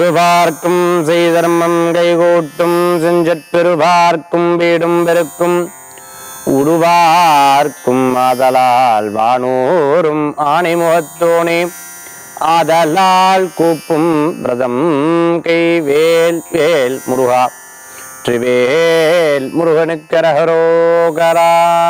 திருவார்க்கும் செய்தர்மம் கைகூட்டும் செஞ்சற்பெருவார்க்கும் வீடும் பெருக்கும் உருவார்க்கும் ஆதலால் வானோரும் ஆணை முகத்தோனே ஆதலால் கூப்பும் பிரதம் கைவேல் வேல் முருகா ட்ரிவேல் முருகனுக்கரகரோகரா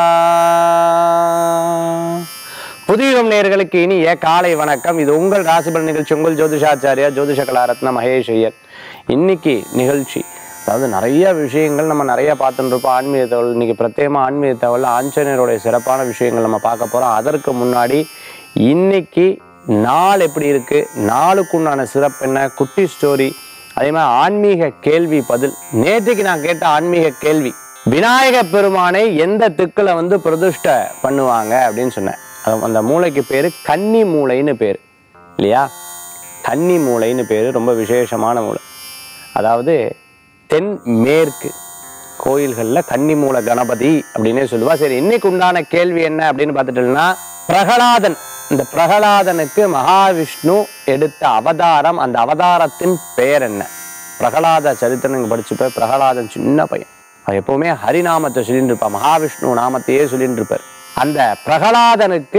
புதியுகம் நேயர்களுக்கு இனிய காலை வணக்கம் இது உங்கள் ராசிபலன் நிகழ்ச்சி உங்கள் ஜோதிஷாச்சாரியா ஜோதிஷ கலாரத்ன மகேஷ் ஐயர் இன்னைக்கு நிகழ்ச்சி அதாவது நிறைய விஷயங்கள் நம்ம நிறைய பார்த்துட்டு இருப்போம் ஆன்மீக தகவல் இன்னைக்கு பிரத்யேகமாக ஆன்மீக தகவல் ஆஞ்சநேயருடைய சிறப்பான விஷயங்கள் நம்ம பார்க்க போகிறோம் அதற்கு முன்னாடி இன்னைக்கு நாள் எப்படி இருக்கு நாளுக்குண்டான சிறப்பு என்ன குட்டி ஸ்டோரி அதே மாதிரி ஆன்மீக கேள்வி பதில் நேற்றுக்கு நான் கேட்ட ஆன்மீக கேள்வி விநாயக பெருமானை எந்த திக்குல வந்து பிரதிஷ்டை பண்ணுவாங்க அப்படின்னு சொன்னேன் அது அந்த மூளைக்கு பேரு கன்னி மூளைன்னு பேர் இல்லையா கன்னி மூளைன்னு பேர் ரொம்ப விசேஷமான மூளை அதாவது தென் மேற்கு கோயில்களில் கன்னி மூல கணபதி அப்படின்னே சொல்லுவா சரி இன்னைக்கு உண்டான கேள்வி என்ன அப்படின்னு பார்த்துட்டோம்னா பிரகலாதன் இந்த பிரகலாதனுக்கு மகாவிஷ்ணு எடுத்த அவதாரம் அந்த அவதாரத்தின் பெயர் என்ன பிரகலாத சரித்திரம் நீங்க படிச்சுப்ப பிரகலாதன் சின்ன பையன் அவன் எப்பவுமே ஹரிநாமத்தை சொல்லிட்டு இருப்பான் மகாவிஷ்ணு நாமத்தையே சொல்லிட்டு இருப்பார் அந்த பிரகலாதனுக்கு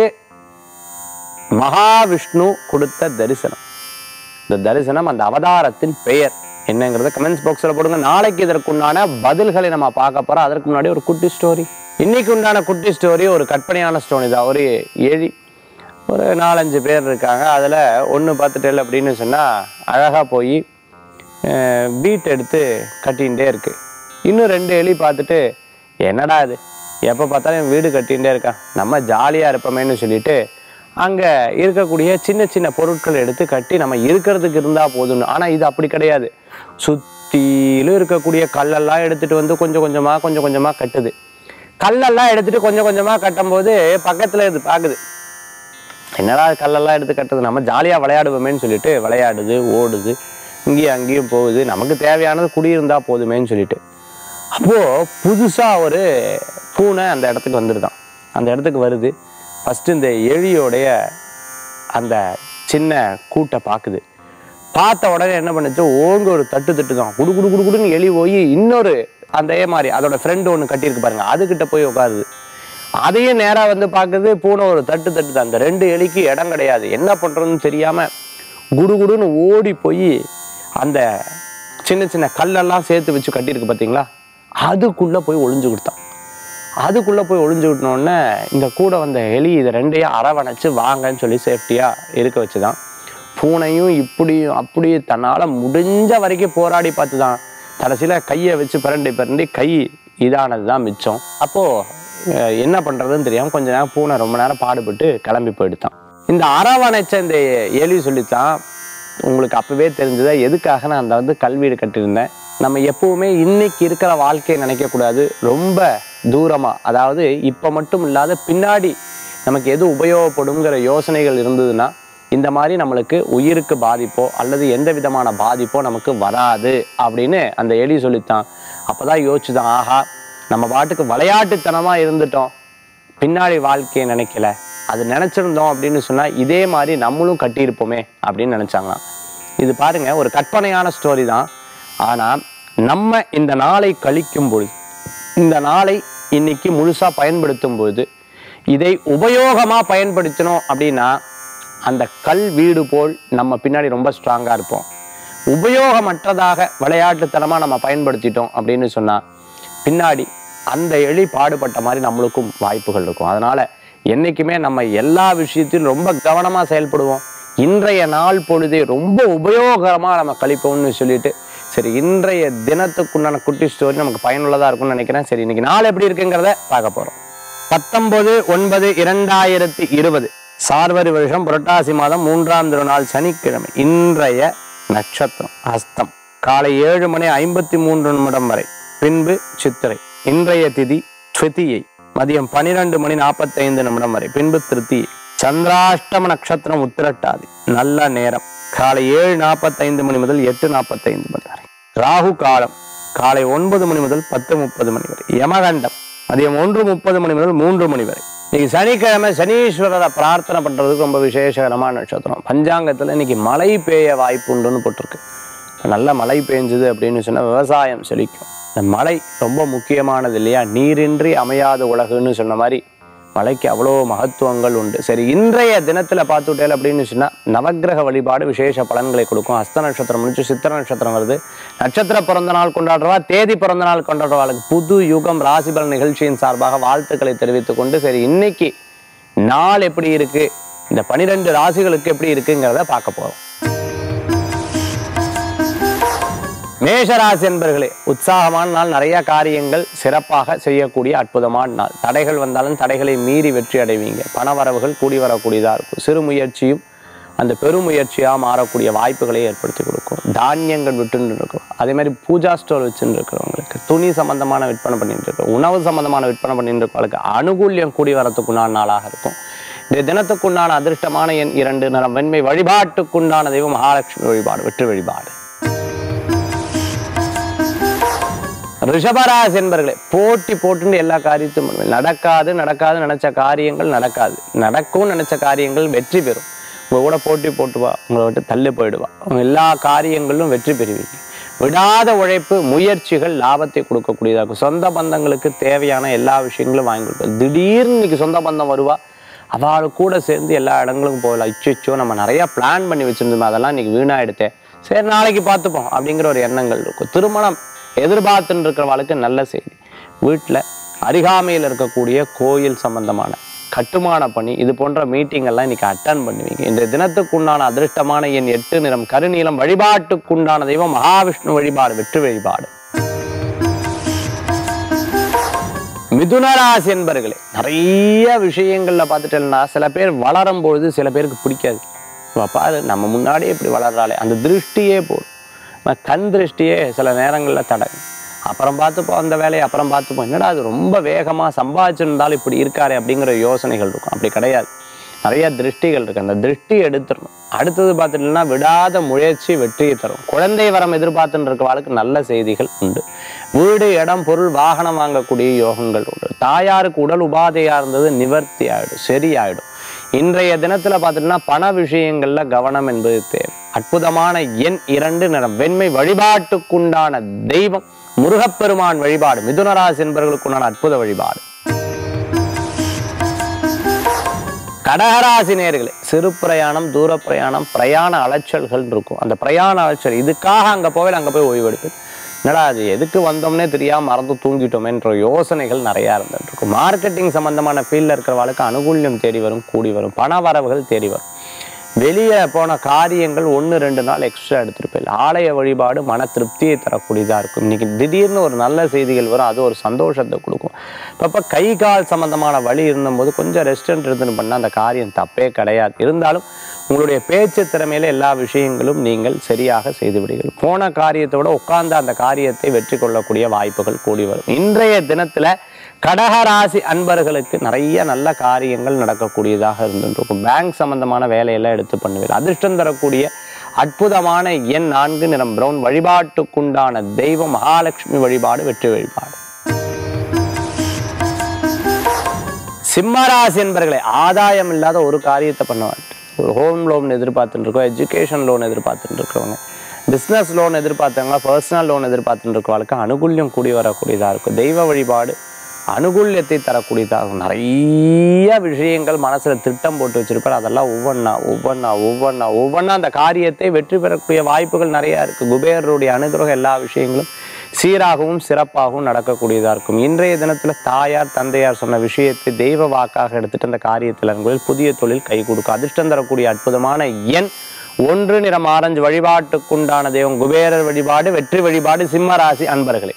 மகாவிஷ்ணு கொடுத்த தரிசனம் இந்த தரிசனம் அந்த அவதாரத்தின் பெயர் என்னங்கிறத கமெண்ட்ஸ் பாக்ஸில் போடுங்க நாளைக்கு இதற்குண்டான பதில்களை நம்ம பார்க்க போறோம் அதற்கு முன்னாடி ஒரு குட்டி ஸ்டோரி இன்னைக்கு உண்டான குட்டி ஸ்டோரி ஒரு கற்பனையான ஸ்டோரி தான் ஒரு ஏழி ஒரு நாலஞ்சு பேர் இருக்காங்க அதில் ஒன்று பார்த்துட்டேல் அப்படின்னு சொன்னால் அழகாக போய் பீட் எடுத்து கட்டிகிட்டே இருக்கு இன்னும் ரெண்டு எலி பார்த்துட்டு என்னடா இது எப்போ பார்த்தாலும் என் வீடு கட்டிகிட்டே இருக்கான் நம்ம ஜாலியாக இருப்போமேன்னு சொல்லிட்டு அங்கே இருக்கக்கூடிய சின்ன சின்ன பொருட்கள் எடுத்து கட்டி நம்ம இருக்கிறதுக்கு இருந்தால் போதும்னு ஆனால் இது அப்படி கிடையாது சுற்றிலும் இருக்கக்கூடிய கல்லெல்லாம் எடுத்துகிட்டு வந்து கொஞ்சம் கொஞ்சமாக கொஞ்சம் கொஞ்சமாக கட்டுது கல்லெல்லாம் எடுத்துகிட்டு கொஞ்சம் கொஞ்சமாக கட்டும்போது பக்கத்தில் இது பார்க்குது என்னடா கல்லெல்லாம் எடுத்து கட்டுறது நம்ம ஜாலியாக விளையாடுவோமேன்னு சொல்லிட்டு விளையாடுது ஓடுது இங்கேயும் அங்கேயும் போகுது நமக்கு தேவையானது குடியிருந்தா போதுமேன்னு சொல்லிட்டு அப்போது புதுசாக ஒரு பூனை அந்த இடத்துக்கு வந்துருதான் அந்த இடத்துக்கு வருது ஃபஸ்ட்டு இந்த எலியோடைய அந்த சின்ன கூட்டை பார்க்குது பார்த்த உடனே என்ன பண்ணுச்சு ஓங்க ஒரு தட்டு தட்டு தான் குடு குடு குடு குடுன்னு எலி போய் இன்னொரு அந்த மாதிரி அதோட ஃப்ரெண்டு ஒன்று கட்டியிருக்கு பாருங்க அதுக்கிட்ட போய் உட்காருது அதையும் நேராக வந்து பார்க்குது பூனை ஒரு தட்டு தட்டு தான் அந்த ரெண்டு எலிக்கு இடம் கிடையாது என்ன பண்ணுறதுன்னு தெரியாமல் குடுகுடுன்னு ஓடி போய் அந்த சின்ன சின்ன கல்லெல்லாம் சேர்த்து வச்சு கட்டியிருக்கு பார்த்தீங்களா அதுக்குள்ளே போய் ஒளிஞ்சு கொடுத்தான் அதுக்குள்ளே போய் ஒளிஞ்சுக்கிட்டோன்னே இந்த கூட வந்த எலி இதை ரெண்டையும் அரவணைச்சு வாங்கன்னு சொல்லி சேஃப்டியாக இருக்க வச்சு தான் பூனையும் இப்படியும் அப்படியும் தன்னால் முடிஞ்ச வரைக்கும் போராடி பார்த்து தான் கடைசியில் கையை வச்சு பிரண்டி பிரண்டி கை இதானது தான் மிச்சம் அப்போது என்ன பண்ணுறதுன்னு தெரியாமல் கொஞ்ச நேரம் பூனை ரொம்ப நேரம் பாடுபட்டு கிளம்பி போயிடுதான் இந்த அரவணைச்ச இந்த எலி சொல்லித்தான் உங்களுக்கு அப்பவே தெரிஞ்சதா எதுக்காக நான் அந்த வந்து கல்வீடு கட்டியிருந்தேன் நம்ம எப்பவுமே இன்னைக்கு இருக்கிற வாழ்க்கையை நினைக்கக்கூடாது ரொம்ப தூரமாக அதாவது இப்போ மட்டும் இல்லாத பின்னாடி நமக்கு எது உபயோகப்படுங்கிற யோசனைகள் இருந்ததுன்னா இந்த மாதிரி நம்மளுக்கு உயிருக்கு பாதிப்போ அல்லது எந்த விதமான பாதிப்போ நமக்கு வராது அப்படின்னு அந்த எலி சொல்லித்தான் அப்பதான் யோசிச்சுதான் ஆஹா நம்ம பாட்டுக்கு விளையாட்டுத்தனமாக இருந்துட்டோம் பின்னாடி வாழ்க்கையை நினைக்கல அது நினச்சிருந்தோம் அப்படின்னு சொன்னால் இதே மாதிரி நம்மளும் கட்டியிருப்போமே அப்படின்னு நினச்சாங்களாம் இது பாருங்க ஒரு கற்பனையான ஸ்டோரி தான் ஆனால் நம்ம இந்த நாளை கழிக்கும் பொழுது இந்த நாளை இன்னைக்கு முழுசாக பயன்படுத்தும் பொழுது இதை உபயோகமாக பயன்படுத்தணும் அப்படின்னா அந்த கல் வீடு போல் நம்ம பின்னாடி ரொம்ப ஸ்ட்ராங்காக இருப்போம் உபயோகமற்றதாக விளையாட்டுத்தனமாக நம்ம பயன்படுத்திட்டோம் அப்படின்னு சொன்னால் பின்னாடி அந்த எலி பாடுபட்ட மாதிரி நம்மளுக்கும் வாய்ப்புகள் இருக்கும் அதனால என்னைக்குமே நம்ம எல்லா விஷயத்திலும் ரொம்ப கவனமாக செயல்படுவோம் இன்றைய நாள் பொழுதே ரொம்ப உபயோகரமாக நம்ம கழிப்போம்னு சொல்லிட்டு சரி இன்றைய தினத்துக்குண்டான குட்டி ஸ்டோரி நமக்கு பயனுள்ளதாக இருக்கும்னு நினைக்கிறேன் சரி இன்னைக்கு நாள் எப்படி இருக்குங்கிறத பார்க்க போகிறோம் பத்தொன்பது ஒன்பது இரண்டாயிரத்தி இருபது சார்வரி வருஷம் புரட்டாசி மாதம் மூன்றாம் திருநாள் சனிக்கிழமை இன்றைய நட்சத்திரம் ஹஸ்தம் காலை ஏழு மணி ஐம்பத்தி மூன்று நிமிடம் வரை பின்பு சித்திரை இன்றைய திதி ஸ்விதியை மதியம் பனிரெண்டு மணி நாற்பத்தைந்து நிமிடம் வரை பின்பு திருத்தியை சந்திராஷ்டம நட்சத்திரம் உத்திரட்டாதி நல்ல நேரம் காலை ஏழு நாற்பத்தைந்து மணி முதல் எட்டு நாற்பத்தைந்து மணி வரை ராகு காலம் காலை ஒன்பது மணி முதல் பத்து முப்பது மணி வரை யமகண்டம் மதியம் ஒன்று முப்பது மணி முதல் மூன்று மணி வரை இன்னைக்கு சனிக்கிழமை சனீஸ்வரரை பிரார்த்தனை பண்றதுக்கு ரொம்ப விசேஷகரமான நட்சத்திரம் பஞ்சாங்கத்துல இன்னைக்கு மழை பெய்ய வாய்ப்பு உண்டுன்னு போட்டிருக்கு நல்ல மழை பெஞ்சுது அப்படின்னு சொன்னால் விவசாயம் செழிக்கும் இந்த மழை ரொம்ப முக்கியமானது இல்லையா நீரின்றி அமையாத உலகுன்னு சொன்ன மாதிரி மழைக்கு அவ்வளோ மகத்துவங்கள் உண்டு சரி இன்றைய தினத்தில் பார்த்துட்டேல் அப்படின்னு சொன்னால் நவக்கிரக வழிபாடு விசேஷ பலன்களை கொடுக்கும் ஹஸ்த நட்சத்திரம் முடிச்சு சித்திர நட்சத்திரம் வருது நட்சத்திர பிறந்த நாள் கொண்டாடுறவா தேதி பிறந்த நாள் கொண்டாடுறவாளுக்கு புது யுகம் ராசிபலன் நிகழ்ச்சியின் சார்பாக வாழ்த்துக்களை தெரிவித்துக் கொண்டு சரி இன்னைக்கு நாள் எப்படி இருக்கு இந்த பனிரெண்டு ராசிகளுக்கு எப்படி இருக்குங்கிறத பார்க்க போறோம் மேஷராசி என்பர்களே உற்சாகமான நாள் நிறைய காரியங்கள் சிறப்பாக செய்யக்கூடிய அற்புதமான நாள் தடைகள் வந்தாலும் தடைகளை மீறி வெற்றி அடைவீங்க பணவரவுகள் கூடி வரக்கூடியதாக இருக்கும் சிறு முயற்சியும் அந்த பெருமுயற்சியாக மாறக்கூடிய வாய்ப்புகளை ஏற்படுத்தி கொடுக்கும் தானியங்கள் விட்டுன்னு இருக்கும் அதே மாதிரி பூஜா ஸ்டோர் வச்சுன்னு இருக்கிறவங்களுக்கு துணி சம்பந்தமான விற்பனை பண்ணிட்டு இருக்கோம் உணவு சம்பந்தமான விற்பனை பண்ணிட்டு இருக்கவங்களுக்கு அனுகூல்யம் கூடி வரத்துக்குண்டான நாளாக இருக்கும் இந்த தினத்துக்குண்டான அதிர்ஷ்டமான எண் இரண்டு நிறம் வெண்மை வழிபாட்டுக்குண்டான தெய்வம் மகாலட்சுமி வழிபாடு வெற்றி வழிபாடு ரிஷபராசி என்பர்களே போட்டி போட்டுன்னு எல்லா காரியத்தையும் பண்ணுவேன் நடக்காது நடக்காது நினைச்ச காரியங்கள் நடக்காது நடக்கும் நினைச்ச காரியங்கள் வெற்றி பெறும் உங்க கூட போட்டி போட்டுவா உங்களை விட்டு தள்ளி போயிடுவா உங்க எல்லா காரியங்களிலும் வெற்றி பெறுவீங்க விடாத உழைப்பு முயற்சிகள் லாபத்தை கொடுக்கக்கூடியதாக இருக்கும் சொந்த பந்தங்களுக்கு தேவையான எல்லா விஷயங்களும் வாங்கி கொடுக்கும் திடீர்னு இன்னைக்கு சொந்த பந்தம் வருவா அவள் கூட சேர்ந்து எல்லா இடங்களுக்கும் போகலாம் இச்சோ நம்ம நிறைய பிளான் பண்ணி வச்சிருந்தோம் அதெல்லாம் இன்னைக்கு வீணாயிடுத்தே சரி நாளைக்கு பார்த்துப்போம் அப்படிங்கிற ஒரு எண்ணங்கள் இருக்கும் திருமணம் எதிர்பார்த்துன்னு இருக்கிறவளுக்கு நல்ல செய்தி வீட்டில் அருகாமையில் இருக்கக்கூடிய கோயில் சம்பந்தமான கட்டுமான பணி இது போன்ற மீட்டிங் எல்லாம் இன்னைக்கு அட்டன் பண்ணுவீங்க இந்த தினத்துக்குண்டான அதிர்ஷ்டமான என் எட்டு நிறம் கருநீலம் வழிபாட்டுக்குண்டான தெய்வம் மகாவிஷ்ணு வழிபாடு வெற்றி வழிபாடு மிதுனராசி என்பர்களே நிறைய விஷயங்கள்ல பார்த்துட்டேன்னா சில பேர் வளரும் பொழுது சில பேருக்கு பிடிக்காது இவ பாரு நம்ம முன்னாடியே இப்படி வளர்றாளே அந்த திருஷ்டியே போடும் நம்ம கண் திருஷ்டியே சில நேரங்களில் தடங்கும் அப்புறம் பார்த்துப்போம் அந்த வேலையை அப்புறம் பார்த்துப்போம் என்னடா அது ரொம்ப வேகமாக சம்பாதிச்சிருந்தாலும் இப்படி இருக்காரு அப்படிங்கிற யோசனைகள் இருக்கும் அப்படி கிடையாது நிறைய திருஷ்டிகள் இருக்கு அந்த திருஷ்டி எடுத்துடணும் அடுத்தது பார்த்துட்டீங்கன்னா விடாத முயற்சி வெற்றியை தரும் குழந்தை வரம் எதிர்பார்த்துட்டு இருக்கவாளுக்கு நல்ல செய்திகள் உண்டு வீடு இடம் பொருள் வாகனம் வாங்கக்கூடிய யோகங்கள் உண்டு தாயாருக்கு உடல் உபாதையா இருந்தது நிவர்த்தி ஆயிடும் சரியாயிடும் இன்றைய தினத்துல பார்த்துட்டீங்கன்னா பண விஷயங்கள்ல கவனம் என்பது தேவை அற்புதமான எண் இரண்டு நிறம் வெண்மை வழிபாட்டுக்குண்டான தெய்வம் முருகப்பெருமான் வழிபாடு மிதுனராசி என்பவர்களுக்குண்டான அற்புத வழிபாடு கடகராசி நேர்களே சிறு பிரயாணம் தூர பிரயாணம் பிரயாண அலைச்சல்கள் இருக்கும் அந்த பிரயாண அலைச்சல் இதுக்காக அங்க போவேன் அங்க போய் ஓய்வெடுப்பேன் என்னடா அது எதுக்கு வந்தோம்னே தெரியாம மறந்து தூங்கிட்டோமேன்ற யோசனைகள் நிறைய இருந்துட்டு இருக்கும் மார்க்கெட்டிங் சம்பந்தமான ஃபீல்டில் இருக்கிறவளுக்கு அனுகூல்யம் தேடி வரும் கூடி வரும் பண வரவுகள் தேடி வரும் வெளியே போன காரியங்கள் ஒன்று ரெண்டு நாள் எக்ஸ்ட்ரா எடுத்துட்டு போயிடலாம் ஆலய வழிபாடு மன திருப்தியை தரக்கூடியதாக இருக்கும் இன்னைக்கு திடீர்னு ஒரு நல்ல செய்திகள் வரும் அது ஒரு சந்தோஷத்தை கொடுக்கும் இப்போ கை கால் சம்பந்தமான வழி இருந்தபோது கொஞ்சம் ரெஸ்டன்ட் இருந்துன்னு பண்ணால் அந்த காரியம் தப்பே கிடையாது இருந்தாலும் உங்களுடைய பேச்சு திறமையில எல்லா விஷயங்களும் நீங்கள் சரியாக செய்து விடுவீர்கள் போன காரியத்தை விட உட்கார்ந்த அந்த காரியத்தை வெற்றி கொள்ளக்கூடிய வாய்ப்புகள் கூடி வரும் இன்றைய தினத்துல கடகராசி அன்பர்களுக்கு நிறைய நல்ல காரியங்கள் நடக்கக்கூடியதாக இருந்துருக்கும் பேங்க் சம்பந்தமான வேலையெல்லாம் எடுத்து பண்ணுவீர்கள் அதிர்ஷ்டம் தரக்கூடிய அற்புதமான எண் நான்கு நிறம் பிரவுன் வழிபாட்டுக்குண்டான தெய்வம் மகாலட்சுமி வழிபாடு வெற்றி வழிபாடு சிம்மராசி என்பர்களே ஆதாயம் இல்லாத ஒரு காரியத்தை பண்ண மாட்டேன் ஒரு ஹோம் லோன் எதிர்பார்த்துட்டு இருக்கோம் எஜுகேஷன் லோன் எதிர்பார்த்துட்டு இருக்கிறவங்க பிஸ்னஸ் லோன் எதிர்பார்த்தவங்க பர்சனல் லோன் எதிர்பார்த்துட்டு இருக்கவங்களுக்கு அனுகூல்யம் கூடி வரக்கூடியதாக இருக்கும் தெய்வ வழிபாடு அனுகூல்யத்தை தரக்கூடியதாக இருக்கும் நிறைய விஷயங்கள் மனசுல திட்டம் போட்டு வச்சிருப்பார் அதெல்லாம் ஒவ்வொன்றா ஒவ்வொன்றா ஒவ்வொன்றா ஒவ்வொன்றா அந்த காரியத்தை வெற்றி பெறக்கூடிய வாய்ப்புகள் நிறைய இருக்கு குபேரருடைய அனுகிரகம் எல்லா விஷயங்களும் சீராகவும் சிறப்பாகவும் நடக்கக்கூடியதாக இருக்கும் இன்றைய தினத்தில் தாயார் தந்தையார் சொன்ன விஷயத்தை தெய்வ வாக்காக எடுத்துட்டு அந்த காரியத்தில் இறங்குவதில் புதிய தொழில் கை கொடுக்கும் அதிர்ஷ்டம் தரக்கூடிய அற்புதமான எண் ஒன்று நிறம் ஆரஞ்சு வழிபாட்டுக்குண்டான தெய்வம் குபேரர் வழிபாடு வெற்றி வழிபாடு சிம்ம ராசி அன்பர்களே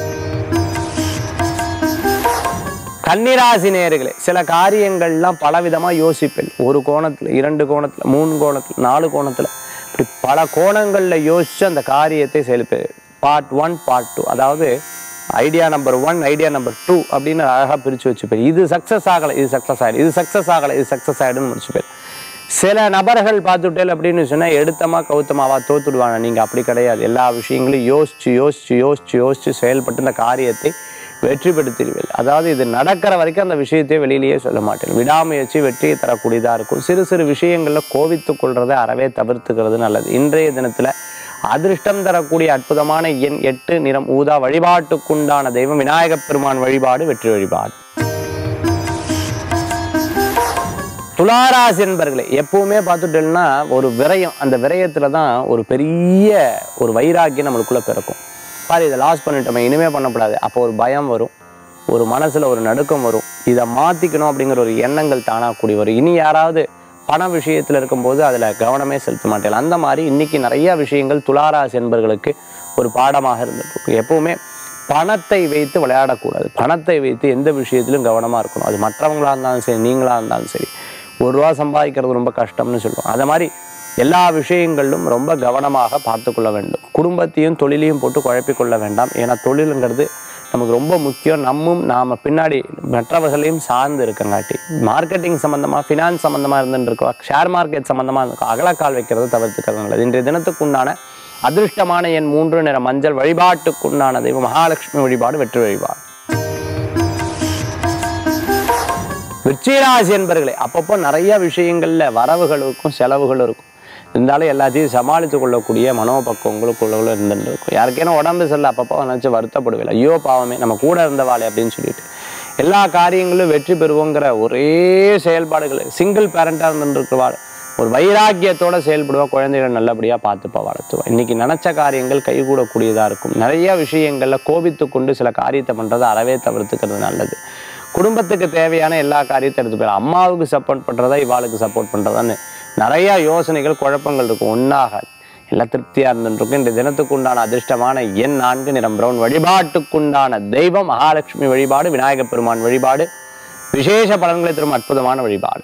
கன்னிராசி நேயர்களே சில காரியங்கள்லாம் பலவிதமா யோசிப்பேன் ஒரு கோணத்துல இரண்டு கோணத்துல மூணு கோணத்துல நாலு கோணத்துல இப்படி பல கோணங்கள்ல யோசிச்சு அந்த காரியத்தை செயல்பே பார்ட் ஒன் பார்ட் டூ அதாவது idea number one idea number two அப்படின்னு அழகா பிரிச்சு வச்சுப்பேன் இது சக்சஸ் ஆகலை இது சக்சஸ் ஆயிடும் இது சக்சஸ் ஆகலை இது சக்சஸ் ஆயிடும்னு முடிச்சுப்பேன் சில நபர்கள் பார்த்துட்டேல் அப்படின்னு சொன்னா எடுத்தமா கவுத்தமாவா தோத்துடுவாங்க நீங்க அப்படி கிடையாது எல்லா விஷயங்களையும் யோசிச்சு யோசிச்சு யோசிச்சு யோசிச்சு செயல்பட்டு இந்த காரியத்தை வெற்றி பெற்றுத்தீர்கள் அதாவது இது நடக்கிற வரைக்கும் அந்த விஷயத்தை வெளியிலேயே சொல்ல மாட்டேன் விடாமுயற்சி வெற்றியை தரக்கூடியதா இருக்கும் சிறு சிறு விஷயங்கள்ல கோவித்துக் கொள்றதை அறவே தவிர்த்துக்கிறது நல்லது இன்றைய தினத்துல அதிர்ஷ்டம் தரக்கூடிய அற்புதமான எண் எட்டு நிறம் ஊதா வழிபாட்டுக்குண்டான தெய்வம் விநாயகப் பெருமான் வழிபாடு வெற்றி வழிபாடு துளாராசி என்பர்களே எப்பவுமே பார்த்துட்டோம்னா ஒரு விரயம் அந்த விரயத்துல தான் ஒரு பெரிய ஒரு வைராக்கியம் நம்மளுக்குள்ள பிறக்கும் பாரு இதை லாஸ் பண்ணிட்டோமே இனிமே பண்ணக்கூடாது அப்போ ஒரு பயம் வரும் ஒரு மனசுல ஒரு நடுக்கம் வரும் இதை மாத்திக்கணும் அப்படிங்கிற ஒரு எண்ணங்கள் தானா கூடி வரும் இனி யாராவது பண விஷயத்துல இருக்கும்போது அதுல கவனமே செலுத்த மாட்டேன் அந்த மாதிரி இன்னைக்கு நிறைய விஷயங்கள் துளாராசி என்பர்களுக்கு ஒரு பாடமாக இருந்துட்டு இருக்கு எப்பவுமே பணத்தை வைத்து விளையாடக்கூடாது பணத்தை வைத்து எந்த விஷயத்திலும் கவனமா இருக்கணும் அது மற்றவங்களா இருந்தாலும் சரி நீங்களா இருந்தாலும் சரி ஒரு ரூபா சம்பாதிக்கிறது ரொம்ப கஷ்டம்னு சொல்லுவோம் அதை மாதிரி எல்லா விஷயங்களிலும் ரொம்ப கவனமாக பார்த்து கொள்ள வேண்டும் குடும்பத்தையும் தொழிலையும் போட்டு குழப்பிக் கொள்ள வேண்டாம் ஏன்னா தொழிலுங்கிறது நமக்கு ரொம்ப முக்கியம் நம்மும் நாம பின்னாடி மற்றவர்களையும் சார்ந்து இருக்கங்காட்டி மார்க்கெட்டிங் சம்பந்தமா ஃபினான்ஸ் சம்பந்தமா இருந்துட்டு இருக்கோம் ஷேர் மார்க்கெட் சம்பந்தமா இருக்கும் அகலக்கால் வைக்கிறத தவிர்த்துக்கிறது நல்லது இன்றைய தினத்துக்குண்டான அதிர்ஷ்டமான எண் மூன்று நிற மஞ்சள் வழிபாட்டுக்குண்டான தெய்வம் மகாலட்சுமி வழிபாடு வெற்றி வழிபாடு விருச்சிகராசி என்பர்களே அப்பப்போ நிறைய விஷயங்கள்ல வரவுகள் இருக்கும் செலவுகள் இருக்கும் இருந்தாலும் எல்லாத்தையும் சமாளித்து கொள்ளக்கூடிய மனோபக்குவங்களுக்குள்ள இருந்துட்டு இருக்கும் யாருக்கேனும் உடம்பு சரியில்லை அப்பப்போ நினச்சி வருத்தப்படுவில்லை ஐயோ பாவமே நம்ம கூட இருந்தவாளே அப்படின்னு சொல்லிட்டு எல்லா காரியங்களும் வெற்றி பெறுவோங்கிற ஒரே செயல்பாடுகள் சிங்கிள் பேரண்டாக இருந்துட்டு இருக்கிறவாள் ஒரு வைராக்கியத்தோட செயல்படுவா குழந்தைகளை நல்லபடியாக பார்த்துப்பா வளர்த்துவா இன்னைக்கு நினச்ச காரியங்கள் கைகூடக்கூடியதாக இருக்கும் நிறைய விஷயங்களில் கோபித்து கொண்டு சில காரியத்தை பண்ணுறதை அறவே தவிர்த்துக்கிறது நல்லது குடும்பத்துக்கு தேவையான எல்லா காரியத்தையும் எடுத்து போயிடலாம் அம்மாவுக்கு சப்போர்ட் பண்ணுறதா இவாளுக்கு சப்போர்ட் பண்ணுறதான்னு நிறைய யோசனைகள் குழப்பங்கள் இருக்கும் ஒன்றாகாது எல்லாம் திருப்தியாக இருந்துருக்கும் இந்த தினத்துக்கு உண்டான அதிர்ஷ்டமான எண் நான்கு நிறம் பிரவுன் வழிபாட்டுக்குண்டான தெய்வம் மகாலட்சுமி வழிபாடு விநாயகப் பெருமான் வழிபாடு விசேஷ பலன்களை தரும் அற்புதமான வழிபாடு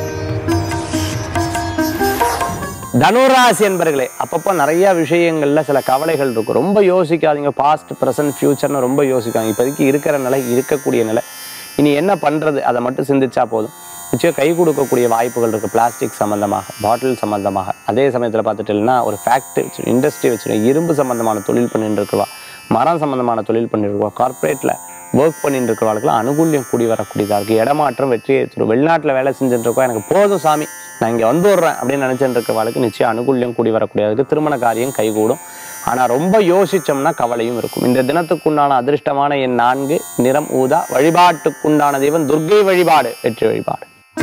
தனுராசி என்பர்களே அப்பப்போ நிறைய விஷயங்கள்ல சில கவலைகள் இருக்கும் ரொம்ப யோசிக்காதீங்க பாஸ்ட் ப்ரெசன்ட் ஃபியூச்சர்னு ரொம்ப யோசிக்காங்க இப்போதைக்கு இருக்கிற நிலை இருக்கக்கூடிய நிலை இனி என்ன பண்றது அதை மட்டும் சிந்திச்சா போதும் நிச்சயம் கை கொடுக்கக்கூடிய வாய்ப்புகள் இருக்கு பிளாஸ்டிக் சம்பந்தமாக பாட்டில் சம்பந்தமாக அதே சமயத்தில் பார்த்துட்டீங்கன்னா ஒரு ஃபேக்ட்ரி வச்சு இண்டஸ்ட்ரி வச்சு இரும்பு சம்பந்தமான தொழில் பண்ணிட்டு இருக்கவா மரம் சம்பந்தமான தொழில் பண்ணிட்டு இருக்கவா கார்ப்பரேட்ல ஒர்க் பண்ணிட்டு இருக்கிறவர்களுக்குலாம் அனுகூல்யம் கூடி வரக்கூடியதாக இருக்குது இடமாற்றம் வெற்றியை தரும் வெளிநாட்டில் வேலை செஞ்சுட்டு இருக்கோம் எனக்கு போதும் சாமி நான் இங்கே வந்து விடுறேன் அப்படின்னு நினச்சிட்டு இருக்கிறவளுக்கு நிச்சயம் அனுகூல்யம் கூடி வரக்கூடியதுக்கு திருமண காரியம் கைகூடும் ஆனால் ரொம்ப யோசிச்சோம்னா கவலையும் இருக்கும் இந்த தினத்துக்குண்டான அதிர்ஷ்டமான என் நான்கு நிறம் ஊதா வழிபாட்டுக்குண்டான தெய்வம் துர்க்கை வழிபாடு வெற்றி வழிபாடு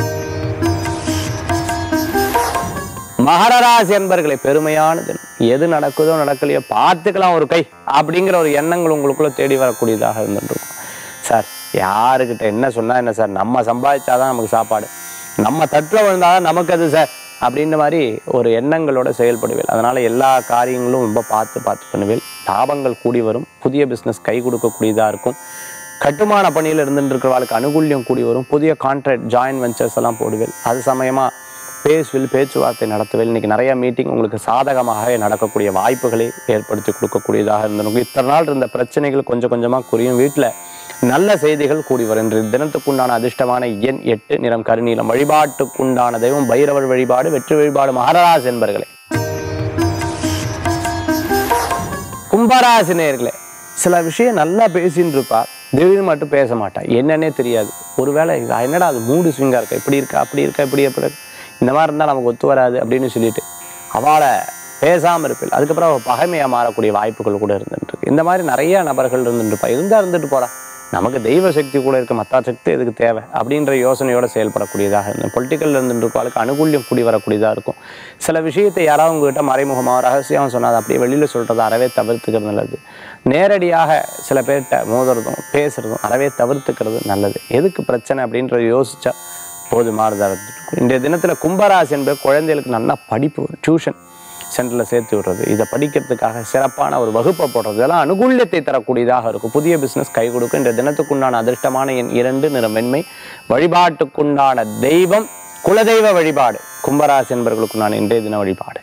மகரராசி என்பர்களை பெருமையான தினம் எது நடக்குதோ நடக்கலையோ பார்த்துக்கலாம் ஒரு கை அப்படிங்கிற ஒரு எண்ணங்கள் உங்களுக்குள்ள தேடி வரக்கூடியதாக இருந்துருக்கும் சார் யாருக்கிட்ட என்ன சொன்னா என்ன சார் நம்ம சம்பாதிச்சாதான் நமக்கு சாப்பாடு நம்ம தட்டில் விழுந்தாதான் நமக்கு அது சார் அப்படின்ற மாதிரி ஒரு எண்ணங்களோட செயல்படுவேன் அதனால எல்லா காரியங்களும் ரொம்ப பார்த்து பார்த்து பண்ணுவேன் லாபங்கள் கூடி வரும் புதிய பிஸ்னஸ் கை கொடுக்கக்கூடியதாக இருக்கும் கட்டுமான பணியில் இருந்துட்டு இருக்கிறவர்களுக்கு அனுகூல்யம் கூடி வரும் புதிய கான்ட்ராக்ட் ஜாயின் வெஞ்சர்ஸ் எல்லாம் போடுவேன் அது சமயமா பேசுவில் பேச்சுவார்த்தை நடத்துவேன் இன்னைக்கு நிறைய மீட்டிங் உங்களுக்கு சாதகமாகவே நடக்கக்கூடிய வாய்ப்புகளை ஏற்படுத்தி கொடுக்கக்கூடியதாக இருந்திருக்கும் இத்தனை நாள் இருந்த பிரச்சனைகள் கொஞ்சம் கொஞ்சமாக குறையும் வீட்டில் நல்ல செய்திகள் கூடி வரும் இன்று தினத்துக்குண்டான அதிர்ஷ்டமான எண் எட்டு நிறம் கருநீலம் வழிபாட்டுக்குண்டான தெய்வம் பைரவர் வழிபாடு வெற்றி வழிபாடு மகராஜ் என்பர்களே கும்பராசி நேயர்களே சில விஷயம் நல்லா பேசின்னு இருப்பா திடீர்னு மட்டும் பேச மாட்டா என்னன்னே தெரியாது ஒருவேளை இது என்னடா அது மூடு ஸ்விங்காக இருக்கா இப்படி இருக்கா அப்படி இருக்கா இப்படி எப்படி இருக்கு இந்த மாதிரி இருந்தால் நமக்கு ஒத்து வராது அப்படின்னு சொல்லிட்டு அவளை பேசாமல் இருப்பில் அதுக்கப்புறம் அவள் பகைமையாக மாறக்கூடிய வாய்ப்புகள் கூட இருந்துட்டு இருக்கு இந்த மாதிரி நிறைய நபர்கள் இருந்துட்டு இருப்பா இருந்தா இருந்துட்டு போறா நமக்கு தெய்வ சக்தி கூட இருக்க மற்ற சக்தி எதுக்கு தேவை அப்படின்ற யோசனையோட செயல்படக்கூடியதாக இருந்தது பொலிட்டிக்கல் இருந்துட்டு இருக்கவளுக்கு அனுகூல்யம் கூடி வரக்கூடியதாக இருக்கும் சில விஷயத்தை யாராவது உங்ககிட்ட மறைமுகமாக ரகசியம் சொன்னா அதை அப்படியே வெளியில் சொல்கிறத அறவே தவிர்த்துக்கிறது நல்லது நேரடியாக சில பேர்கிட்ட மோதுறதும் பேசுறதும் அறவே தவிர்த்துக்கிறது நல்லது எதுக்கு பிரச்சனை அப்படின்றத யோசிச்சா போதுமானதாக இருந்துட்டு இன்றைய தினத்தில் கும்பராசி என்பது குழந்தைகளுக்கு நல்லா படிப்பு டியூஷன் சென்டரில் சேர்த்து விடுறது இதை படிக்கிறதுக்காக சிறப்பான ஒரு வகுப்பை போடுறது இதெல்லாம் அனுகூல்யத்தை தரக்கூடியதாக இருக்கும் புதிய பிஸ்னஸ் கை கொடுக்கும் இந்த தினத்துக்குண்டான அதிர்ஷ்டமான எண் இரண்டு நிற மென்மை வழிபாட்டுக்குண்டான தெய்வம் குலதெய்வ வழிபாடு கும்பராசி என்பவர்களுக்குண்டான இன்றைய தின வழிபாடு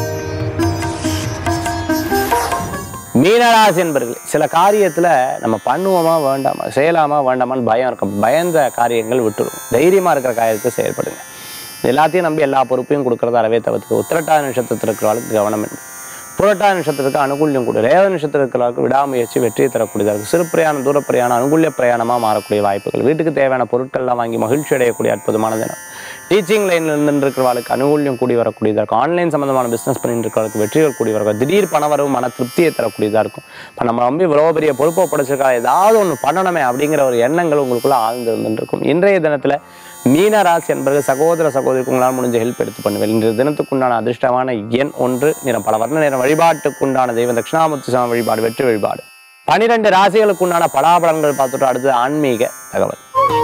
மீனராசி என்பர்கள் சில காரியத்தில் நம்ம பண்ணுவோமா வேண்டாமா செய்யலாமா வேண்டாமான்னு பயம் இருக்கும் பயந்த காரியங்கள் விட்டுரும் தைரியமாக இருக்கிற காரியத்தை செயல்படுங்க இது எல்லாத்தையும் நம்பி எல்லா பொறுப்பையும் கொடுக்கறத அறவே தவிர்த்து உத்திரட்டாத நட்சத்திரத்தில் இருக்கிறவளுக்கு கவனம் இல்லை புரட்டாத நட்சத்திரத்துக்கு அனுகூல்யம் கொடு ரேவ நட்சத்திரம் இருக்கிறவளுக்கு விடாமுயற்சி வெற்றியை தரக்கூடியதாக இருக்கும் சிறு பிரயாணம் தூர பிரயாணம் அனுகூல்ய பிரயாணமாக மாறக்கூடிய வாய்ப்புகள் வீட்டுக்கு தேவையான பொருட்கள்லாம் வாங்கி மகிழ்ச்சி அடையக்கூடிய அற்புதமான தினம் டீச்சிங் லைன்ல இருந்து இருக்கிறவர்களுக்கு அனுகூல்யம் கூடி வரக்கூடியதாக இருக்கும் ஆன்லைன் சம்பந்தமான பிசினஸ் பண்ணிட்டு இருக்கிறவங்களுக்கு வெற்றிகள் கூடி வரும் திடீர் பணவரவு மன திருப்தியை தரக்கூடியதாக இருக்கும் இப்போ நம்ம ரொம்ப இவ்வளோ பெரிய பொறுப்பை படைச்சிருக்கா ஏதாவது ஒன்று பண்ணணுமே அப்படிங்கிற ஒரு எண்ணங்கள் உங்களுக்குள்ள ஆழ்ந்து இருந்துட்டு இருக்கும் இன்றைய தினத்துல மீன ராசி என்பது சகோதர சகோதரிக்கு உங்களால் முடிஞ்ச ஹெல்ப் எடுத்து பண்ணுவேன் இன்றைய தினத்துக்குண்டான அதிர்ஷ்டமான எண் ஒன்று நிறம் பல வர்ண நிறம் வழிபாட்டுக்குண்டான தெய்வம் தட்சிணாமூர்த்தி சுவாமி வழிபாடு வெற்றி வழிபாடு பனிரெண்டு ராசிகளுக்குண்டான பலாபலன்கள் பார்த்துட்டு அடுத்து ஆன்மீக தகவல்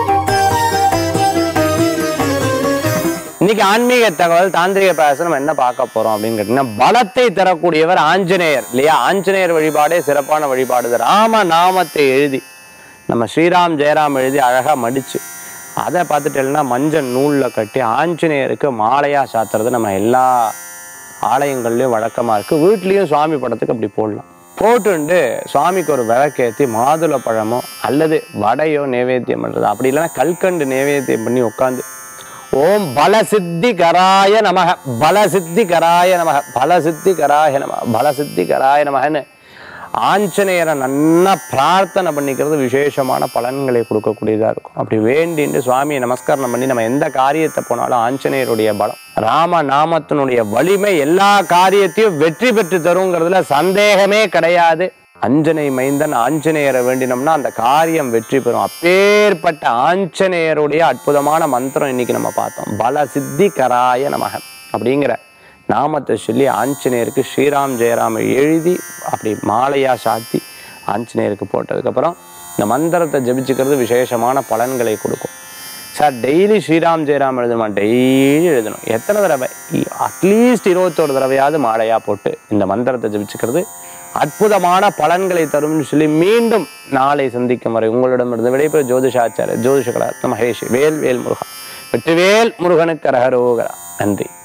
இன்னைக்கு ஆன்மீக தகவல் தாந்திரிக பிரயாசம் நம்ம என்ன பார்க்க போறோம் அப்படின்னு கேட்டீங்கன்னா பலத்தை தரக்கூடியவர் ஆஞ்சநேயர் இல்லையா ஆஞ்சநேயர் வழிபாடே சிறப்பான வழிபாடு ராம நாமத்தை எழுதி நம்ம ஸ்ரீராம் ஜெயராம் எழுதி அழகா மடிச்சு அதை பார்த்துட்டேன்னா மஞ்சள் நூல்ல கட்டி ஆஞ்சநேயருக்கு மாலையா சாத்துறது நம்ம எல்லா ஆலயங்கள்லயும் வழக்கமா இருக்கு வீட்லயும் சுவாமி படத்துக்கு அப்படி போடலாம் போட்டுண்டு சுவாமிக்கு ஒரு விளக்கேற்றி மாதுளை பழமோ அல்லது வடையோ நைவேத்தியம் பண்றது அப்படி இல்லைன்னா கல்கண்டு நைவேத்தியம் பண்ணி உட்காந்து ஓம் பலசித்தி கராய நமக பலசித்தி கராய நமக பலசித்தி கராய நமக பலசித்தி கராய நமகன்னு ஆஞ்சநேயரை நன்னா பிரார்த்தனை பண்ணிக்கிறது விசேஷமான பலன்களை கொடுக்கக்கூடியதா இருக்கும் அப்படி வேண்டிட்டு சுவாமியை நமஸ்காரம் பண்ணி நம்ம எந்த காரியத்தை போனாலும் ஆஞ்சநேயருடைய பலம் ராம நாமத்தினுடைய வலிமை எல்லா காரியத்தையும் வெற்றி பெற்று தருங்கிறதுல சந்தேகமே கிடையாது அஞ்சனை மைந்தன் ஆஞ்சநேயரை வேண்டினோம்னா அந்த காரியம் வெற்றி பெறும் அப்பேற்பட்ட ஆஞ்சநேயருடைய அற்புதமான மந்திரம் இன்னைக்கு நம்ம பார்த்தோம் பல சித்தி கராய நமக அப்படிங்கிற நாமத்தை சொல்லி ஆஞ்சநேயருக்கு ஸ்ரீராம் ஜெயராம் எழுதி அப்படி மாலையா சாத்தி ஆஞ்சநேயருக்கு போட்டதுக்கப்புறம் இந்த மந்திரத்தை ஜபிச்சுக்கிறது விசேஷமான பலன்களை கொடுக்கும் சார் டெய்லி ஸ்ரீராம் ஜெயராம் எழுதணுமா டெய்லி எழுதணும் எத்தனை தடவை அட்லீஸ்ட் இருபத்தோரு தடவையாவது மாலையா போட்டு இந்த மந்திரத்தை ஜபிச்சுக்கிறது அற்புதமான பலன்களை தரும்னு சொல்லி மீண்டும் நாளை சந்திக்கும் வரை உங்களிடமிருந்து விடைபெறும் ஜோதிஷாச்சாரிய ஜோதிஷ கலாரத்ன மகேஷ் வேல் வேல் முருகா வெற்றிவேல் முருகனுக்கு அரகரோகரா நன்றி